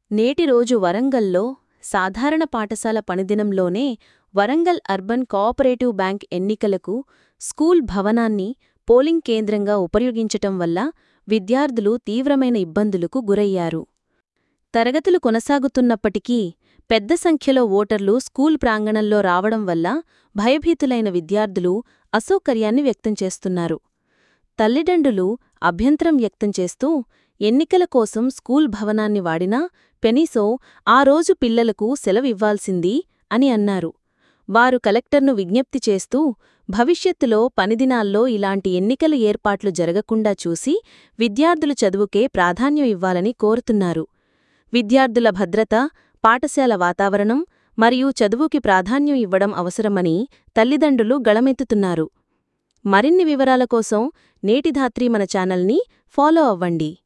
నేటి రోజు వరంగల్లో సాధారణ పాఠశాల పనిదినంలోనే వరంగల్ అర్బన్ కోఆపరేటివ్ బ్యాంక్ ఎన్నికలకు స్కూల్ భవనాన్ని పోలింగ్ కేంద్రంగా ఉపయోగించటం వల్ల విద్యార్థులు తీవ్రమైన ఇబ్బందులకు గురయ్యారు తరగతులు కొనసాగుతున్నప్పటికీ పెద్ద సంఖ్యలో ఓటర్లు స్కూల్ ప్రాంగణంలో రావడం వల్ల భయభీతులైన విద్యార్థులు అసౌకర్యాన్ని వ్యక్తం చేస్తున్నారు తల్లిదండ్రులు అభ్యంతరం వ్యక్తం చేస్తూ ఎన్నికల కోసం స్కూల్ భవనాన్ని వాడినా పెనీసో ఆ రోజు పిల్లలకు సెలవివ్వాల్సింది అని అన్నారు వారు కలెక్టర్ను విజ్ఞప్తి చేస్తూ భవిష్యత్తులో పనిదినాల్లో ఇలాంటి ఎన్నికల ఏర్పాట్లు జరగకుండా చూసి విద్యార్థుల చదువుకే ప్రాధాన్యం ఇవ్వాలని కోరుతున్నారు విద్యార్థుల భద్రత పాఠశాల వాతావరణం మరియు చదువుకి ప్రాధాన్యం ఇవ్వడం అవసరమని తల్లిదండ్రులు గళమెత్తుతున్నారు మరిన్ని వివరాల కోసం నేటిధాత్రి మన ఛానల్ని ఫాలో అవ్వండి